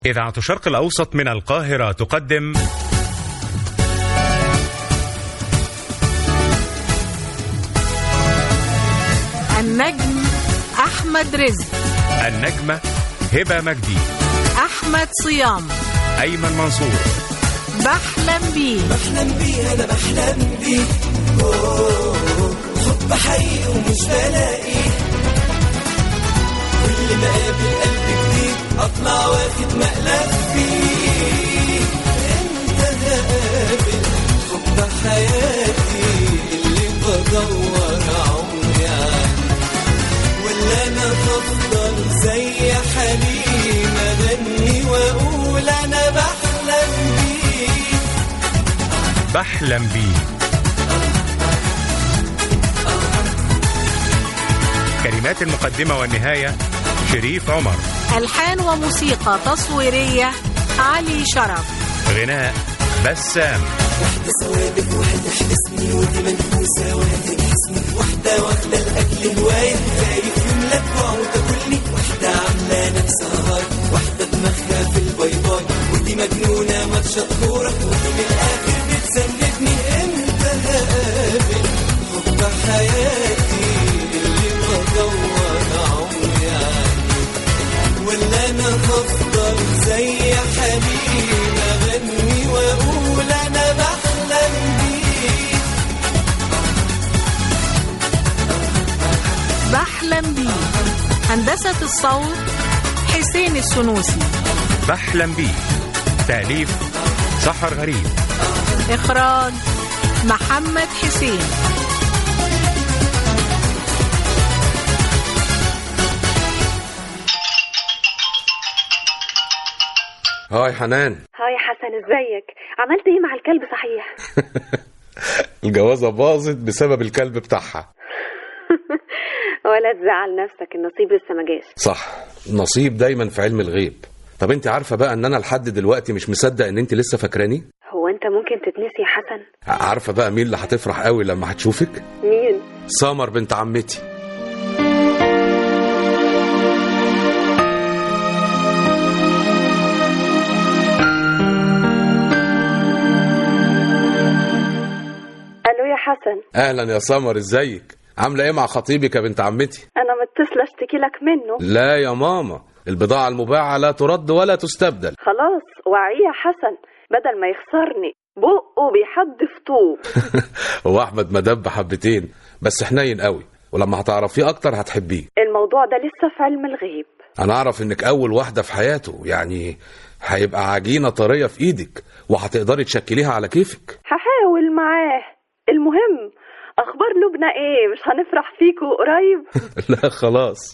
إذاعة الشرق الأوسط من القاهرة تقدم النجم أحمد رزق النجمة هبة مجدي أحمد صيام أيمن منصور بحلم بيه بحلم بيه انا بحلم بيه أوه، حب حقيقي ومش بلاقيه كل ما اقابل قلب جديد اطلع واخد مقلب فيه انت هقابل حب حياتي اللي بدور عمري عليه ولا انا بفضل زي حليم اغني واقول انا بحلم بيه بحلم بيه كلمات المقدمة والنهاية شريف عمر ألحان وموسيقى تصويرية علي شرف غناء بسام واحدة ثوابت واحدة حبسني ودي منفوسة واحدة جسمي واحدة واخدة الأكل هواية خايف يملك وعود تاكلني واحدة عاملة نفسها هاي واحدة دماغها في الباي باي ودي مجنونة ماتشة كورة ودي من الآخر بتسندني امتى هقابل حب حياتي اللي بدور عمري عليه ولا انا هفضل زي حليم اغني واقول انا بحلم بيه بحلم بيه هندسة الصوت حسين السنوسي بحلم بيه تأليف سحر غريب إخراج محمد حسين هاي حنان هاي حسن ازيك عملت ايه مع الكلب صحيح الجوازة باظت بسبب الكلب بتاعها ولا تزعل نفسك النصيب لسه ما جاش صح نصيب دايما في علم الغيب طب انت عارفة بقى ان انا لحد دلوقتي مش مصدق ان انت لسه فاكراني هو انت ممكن تتنسي يا حسن عارفة بقى مين اللي هتفرح قوي لما هتشوفك مين سمر بنت عمتي الو يا حسن اهلا يا سمر ازيك عاملة ايه مع خطيبك يا بنت عمتي انا متصله اشتكي لك منه لا يا ماما البضاعة المباعة لا ترد ولا تستبدل خلاص وعيه يا حسن بدل ما يخسرني بقه بيحدف طوب هو احمد مدب حبتين بس حنين قوي ولما هتعرفيه اكتر هتحبيه الموضوع ده لسه في علم الغيب انا اعرف انك اول واحدة في حياته يعني هيبقى عجينة طرية في ايدك وهتقدري تشكليها على كيفك هحاول معاه المهم اخبار لبنى ايه مش هنفرح فيكوا قريب لا خلاص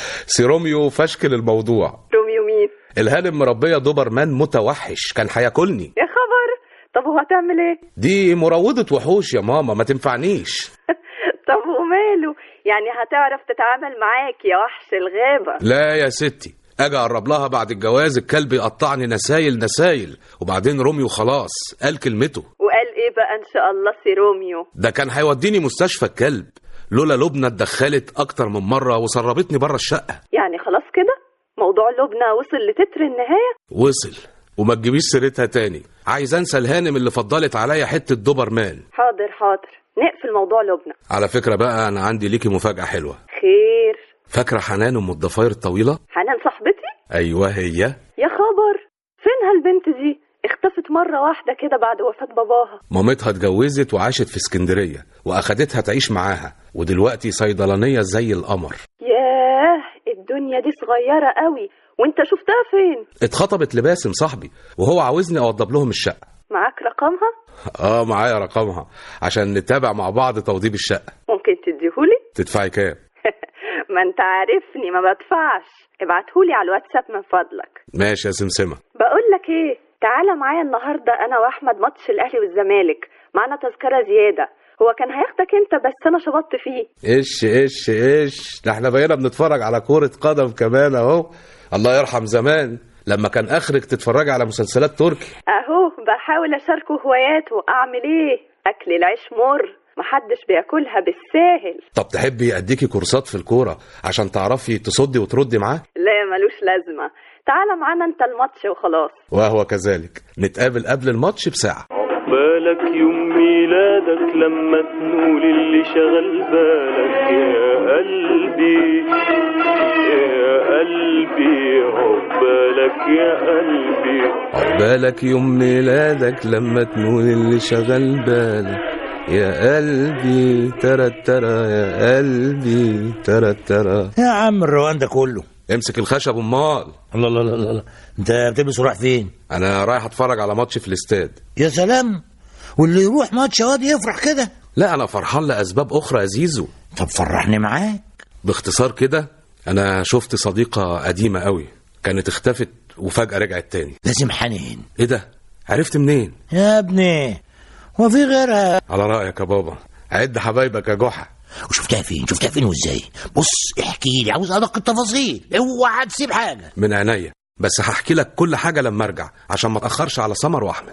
سيروميو فشكل الموضوع روميو مين الهانم مربية دوبرمان متوحش كان هياكلني يا خبر طب هو هتعمل ايه دي مروضة وحوش يا ماما ما تنفعنيش طب وماله يعني هتعرف تتعامل معاك يا وحش الغابة لا يا ستي اجي اقرب لها بعد الجواز الكلب يقطعني نسايل نسايل وبعدين روميو خلاص قال كلمته وقال ايه بقى ان شاء الله سي روميو ده كان هيوديني مستشفى الكلب لولا لبنى اتدخلت اكتر من مرة وسربتني بره الشقة يعني خلاص كده موضوع لبنى وصل لتتر النهاية وصل وما تجيبيش سيرتها تاني عايز انسى الهانم اللي فضلت عليا حتة دوبرمان حاضر حاضر نقفل موضوع لبنى على فكرة بقى انا عندي ليكي مفاجأة حلوة خير فاكرة حنان ام الضفاير الطويلة حنان صاحبتي ايوه هي يا خبر فين هالبنت دي اختفت مرة واحدة كده بعد وفاة باباها مامتها اتجوزت وعاشت في اسكندرية واخدتها تعيش معاها ودلوقتي صيدلانية زي القمر ياه الدنيا دي صغيرة قوي وانت شفتها فين اتخطبت لباسم صاحبي وهو عاوزني اوضب لهم الشقة معاك رقمها اه معايا رقمها عشان نتابع مع بعض توضيب الشقة ممكن تديهولي تدفعي كام ما انت عارفني ما بدفعش ابعتهولي على الواتساب من فضلك ماشي يا سمسمة بقول لك ايه تعالى معايا النهارده انا واحمد ماتش الاهلي والزمالك معانا تذكره زياده هو كان هياخدك انت بس انا شبطت فيه ايش ايش ايش ده احنا بقينا بنتفرج على كرة قدم كمان اهو الله يرحم زمان لما كان اخرك تتفرجي على مسلسلات تركي اهو بحاول اشاركه هواياته اعمل ايه اكل العيش مر محدش بياكلها بالساهل طب تحبي اديكي كورسات في الكورة عشان تعرفي تصدي وتردي معاه لا ملوش لازمه تعالى معانا انت الماتش وخلاص وهو كذلك نتقابل قبل الماتش بساعة بالك يوم ميلادك لما تنول اللي شغل بالك يا قلبي يا قلبي عقبالك يا قلبي عقبالك يوم ميلادك لما تنول اللي شغل بالك يا قلبي ترى ترى يا قلبي ترى ترى يا عم الروان ده كله امسك الخشب امال الله الله الله الله انت بتلبس ورايح فين انا رايح اتفرج على ماتش في الاستاد يا سلام واللي يروح ماتش واد يفرح كده لا انا فرحان لاسباب اخرى يا زيزو طب فرحني معاك باختصار كده انا شفت صديقة قديمة قوي كانت اختفت وفجأة رجعت تاني لازم حنين ايه ده عرفت منين يا ابني هو في غيرها على رأيك يا بابا عد حبايبك يا جحا وشفتها فين شفتها فين وازاي بص احكي لي عاوز ادق التفاصيل اوعى تسيب حاجه من عينيا بس هحكي لك كل حاجة لما ارجع عشان ما اتأخرش على سمر واحمد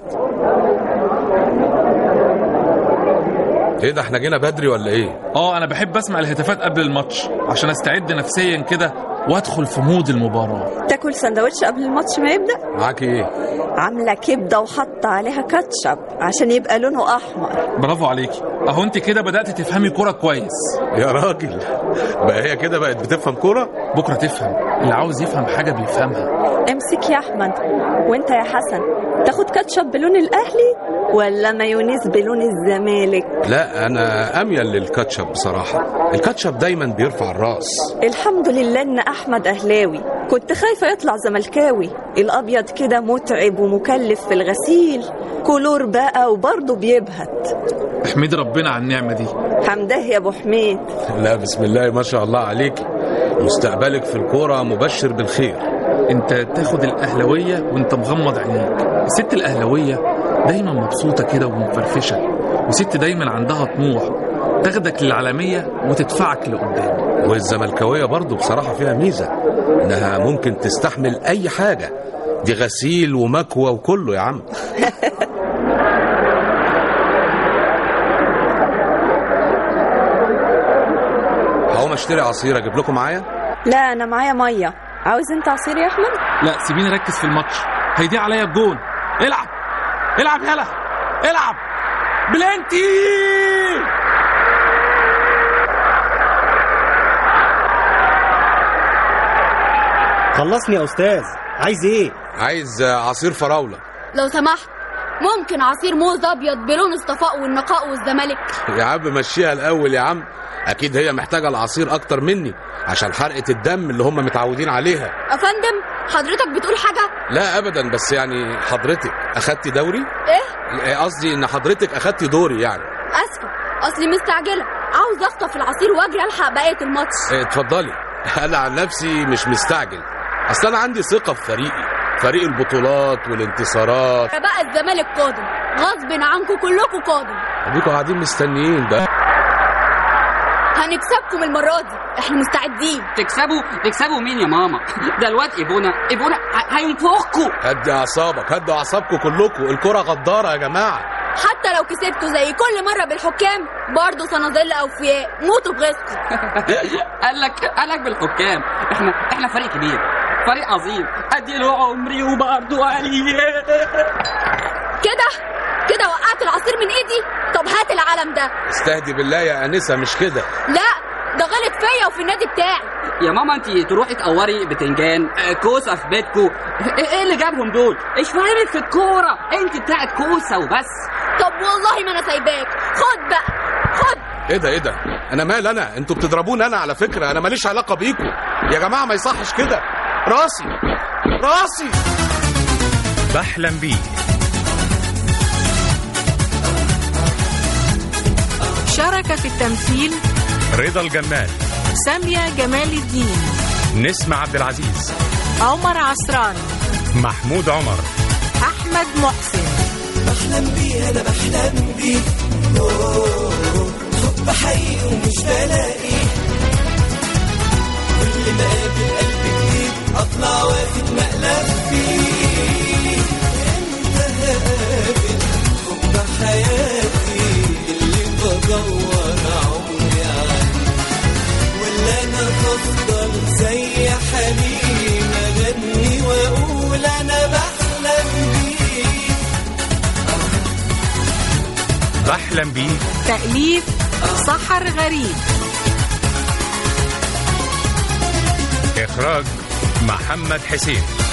ايه ده احنا جينا بدري ولا ايه اه انا بحب اسمع الهتافات قبل الماتش عشان استعد نفسيا كده وادخل في مود المباراه تاكل سندوتش قبل الماتش ما يبدا معاكي ايه عامله كبده وحاطه عليها كاتشب عشان يبقى لونه احمر برافو عليكي اهو انت كده بدات تفهمي كوره كويس يا راجل بقى هي كده بقت بتفهم كورة بكره تفهم اللي عاوز يفهم حاجه بيفهمها امسك يا احمد وانت يا حسن تاخد كاتشب بلون الاهلي ولا مايونيز بلون الزمالك لا انا اميل للكاتشب بصراحة الكاتشب دايما بيرفع الراس الحمد لله ان احمد اهلاوي كنت خايفه يطلع زملكاوي الابيض كده متعب ومكلف في الغسيل كلور بقى وبرضه بيبهت احمدي ربنا على النعمه دي حمده يا ابو حميد لا بسم الله ما شاء الله عليك مستقبلك في الكورة مبشر بالخير انت تاخد الاهلاويه وانت مغمض عينيك الست الاهلاويه دايما مبسوطه كده ومفرفشه وست دايما عندها طموح تاخدك للعالميه وتدفعك لقدام والزملكاوية برضو بصراحة فيها ميزة انها ممكن تستحمل اي حاجة دي غسيل ومكوى وكله يا عم هقوم اشتري عصير اجيب لكم معايا لا انا معايا ميه عاوز انت عصير يا احمد لا سيبيني اركز في الماتش هيضيع عليا الجون العب العب يلا العب بلانتي خلصني يا استاذ عايز ايه عايز عصير فراولة لو سمحت ممكن عصير موز ابيض بلون الصفاء والنقاء والزمالك يا عم مشيها الاول يا عم اكيد هي محتاجة العصير اكتر مني عشان حرقة الدم اللي هم متعودين عليها افندم حضرتك بتقول حاجه لا ابدا بس يعني حضرتك اخدتي دوري ايه قصدي ان حضرتك اخدتي دوري يعني اسفه اصلي مستعجله عاوز اخطف العصير واجري الحق بقيه الماتش إيه، اتفضلي انا عن نفسي مش مستعجل اصل انا عندي ثقه في فريقي فريق البطولات والانتصارات بقى الزمالك قادم غصب عنكم كلكم قادم اديكوا قاعدين مستنيين بقى هنكسبكم المره دي احنا مستعدين تكسبوا تكسبوا مين يا ماما ده الواد ايبونا ايبونا ه- هينفخكوا هدي اعصابك هدوا اعصابكم كلكم الكره غداره يا جماعه حتى لو كسبتوا زي كل مره بالحكام برضه صناديل اوفياء موتوا بغيظكم قال لك قال لك بالحكام احنا احنا فريق كبير فريق عظيم ادي له عمري وبرضه عليه كده كده وقعت العصير من ايدي طب هات العلم ده استهدي بالله يا انسه مش كده لا ده غلط فيا وفي النادي بتاعي يا ماما انت تروحي تقوري بتنجان آه، كوسه في بيتكو ايه إيه اللي جابهم دول ايش فاهمك في الكوره انت بتاعت كوسه وبس طب والله ما انا سايباك خد بقى خد ايه ده ايه ده انا مال انا انتوا بتضربوني انا على فكره انا ماليش علاقه بيكم يا جماعه ما يصحش كده راسي راسي بحلم بيه شارك في التمثيل رضا الجمال سامية جمال الدين نسمة عبد العزيز عمر عصران محمود عمر أحمد محسن بحلم بيه انا بحلم بيه أوه، حب حقيقي ومش بلاقيه كل ما اقابل قلب جديد اطلع واخد مقلب فيه امتى هقابل حب حياتي اللي بدور عمري عنه ولا انا هفضل زي حليم اغني واقول بحلم بيك تأليف سحر غريب إخراج محمد حسين